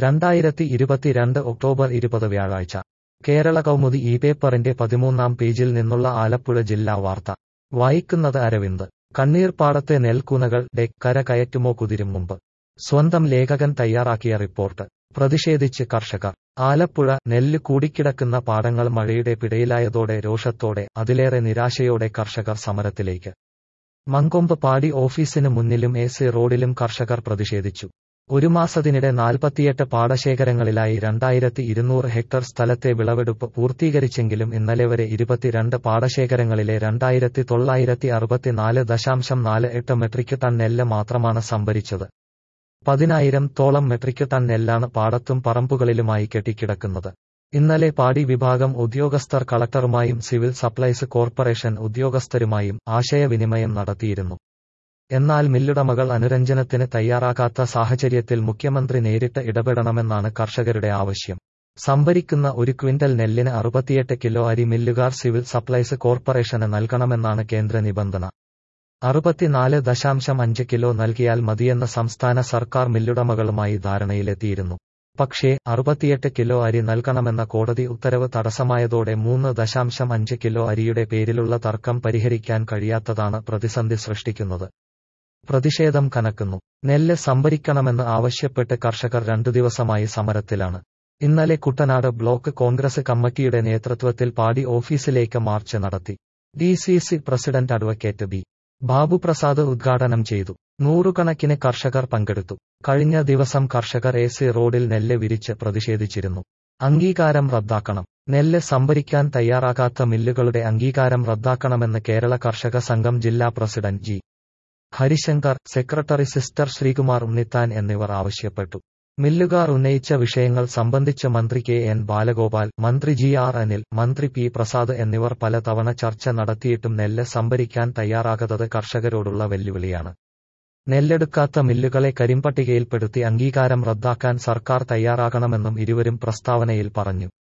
രണ്ടായിരത്തി ഇരുപത്തിരണ്ട് ഒക്ടോബർ ഇരുപത് വ്യാഴാഴ്ച കേരള കൗമുദി ഈ പേപ്പറിന്റെ പതിമൂന്നാം പേജിൽ നിന്നുള്ള ആലപ്പുഴ ജില്ലാ വാർത്ത വായിക്കുന്നത് അരവിന്ദ് കണ്ണീർപ്പാടത്തെ നെൽക്കുനകൾ ഡെ കര കയറ്റുമോ കുതിരും മുമ്പ് സ്വന്തം ലേഖകൻ തയ്യാറാക്കിയ റിപ്പോർട്ട് പ്രതിഷേധിച്ച് കർഷകർ ആലപ്പുഴ നെല്ല് കൂടിക്കിടക്കുന്ന പാടങ്ങൾ മഴയുടെ പിടയിലായതോടെ രോഷത്തോടെ അതിലേറെ നിരാശയോടെ കർഷകർ സമരത്തിലേക്ക് മങ്കൊമ്പ് പാടി ഓഫീസിന് മുന്നിലും എ സി റോഡിലും കർഷകർ പ്രതിഷേധിച്ചു ഒരു മാസത്തിനിടെ നാൽപ്പത്തിയെട്ട് പാടശേഖരങ്ങളിലായി രണ്ടായിരത്തി ഇരുന്നൂറ് ഹെക്ടർ സ്ഥലത്തെ വിളവെടുപ്പ് പൂർത്തീകരിച്ചെങ്കിലും ഇന്നലെ വരെ ഇരുപത്തിരണ്ട് പാടശേഖരങ്ങളിലെ രണ്ടായിരത്തി തൊള്ളായിരത്തി അറുപത്തിനാല് ദശാംശം നാല് എട്ട് മെട്രിക് ടൺ നെല്ല് മാത്രമാണ് സംഭരിച്ചത് പതിനായിരം തോളം മെട്രിക് ടൺ നെല്ലാണ് പാടത്തും പറമ്പുകളിലുമായി കെട്ടിക്കിടക്കുന്നത് ഇന്നലെ പാടി വിഭാഗം ഉദ്യോഗസ്ഥർ കളക്ടറുമായും സിവിൽ സപ്ലൈസ് കോർപ്പറേഷൻ ഉദ്യോഗസ്ഥരുമായും ആശയവിനിമയം നടത്തിയിരുന്നു എന്നാൽ മില്ലുടമകൾ അനുരഞ്ജനത്തിന് തയ്യാറാകാത്ത സാഹചര്യത്തിൽ മുഖ്യമന്ത്രി നേരിട്ട് ഇടപെടണമെന്നാണ് കർഷകരുടെ ആവശ്യം സംഭരിക്കുന്ന ഒരു ക്വിന്റൽ നെല്ലിന് അറുപത്തിയെട്ട് കിലോ അരി മില്ലുകാർ സിവിൽ സപ്ലൈസ് കോർപ്പറേഷന് നൽകണമെന്നാണ് കേന്ദ്ര നിബന്ധന അറുപത്തിനാല് ദശാംശം അഞ്ച് കിലോ നൽകിയാൽ മതിയെന്ന സംസ്ഥാന സർക്കാർ മില്ലുടമകളുമായി ധാരണയിലെത്തിയിരുന്നു പക്ഷേ അറുപത്തിയെട്ട് കിലോ അരി നൽകണമെന്ന കോടതി ഉത്തരവ് തടസ്സമായതോടെ മൂന്ന് ദശാംശം അഞ്ച് കിലോ അരിയുടെ പേരിലുള്ള തർക്കം പരിഹരിക്കാൻ കഴിയാത്തതാണ് പ്രതിസന്ധി സൃഷ്ടിക്കുന്നത് പ്രതിഷേധം കനക്കുന്നു നെല്ല് സംഭരിക്കണമെന്ന് ആവശ്യപ്പെട്ട് കർഷകർ രണ്ടു ദിവസമായി സമരത്തിലാണ് ഇന്നലെ കുട്ടനാട് ബ്ലോക്ക് കോൺഗ്രസ് കമ്മിറ്റിയുടെ നേതൃത്വത്തിൽ പാടി ഓഫീസിലേക്ക് മാർച്ച് നടത്തി D C C president advocate B Babuprasad ഉദ്ഘാടനം ചെയ്തു നൂറുകണക്കിന് കർഷകർ പങ്കെടുത്തു കഴിഞ്ഞ ദിവസം കർഷകർ എ സി റോഡിൽ നെല്ല് വിരിച്ച് പ്രതിഷേധിച്ചിരുന്നു അംഗീകാരം റദ്ദാക്കണം നെല്ല് സംഭരിക്കാൻ തയ്യാറാകാത്ത മില്ലുകളുടെ അംഗീകാരം റദ്ദാക്കണമെന്ന് കേരള കർഷക സംഘം ജില്ലാ president G Harishankar secretary sister Sreekumar Unnithan എന്നിവർ ആവശ്യപ്പെട്ടു മില്ലുകാർ ഉന്നയിച്ച വിഷയങ്ങൾ സംബന്ധിച്ച് മന്ത്രി കെ എൻ ബാലഗോപാൽ മന്ത്രി ജി ആർ അനിൽ മന്ത്രി പി പ്രസാദ് എന്നിവർ പലതവണ ചർച്ച നടത്തിയിട്ടും നെല്ല് സംഭരിക്കാൻ തയ്യാറാകാത്തത് കർഷകരോടുള്ള വെല്ലുവിളിയാണ് നെല്ലെടുക്കാത്ത മില്ലുകളെ കരിമ്പട്ടികയിൽപ്പെടുത്തി അംഗീകാരം റദ്ദാക്കാൻ സർക്കാർ തയ്യാറാകണമെന്നും ഇരുവരും പ്രസ്താവനയിൽ പറഞ്ഞു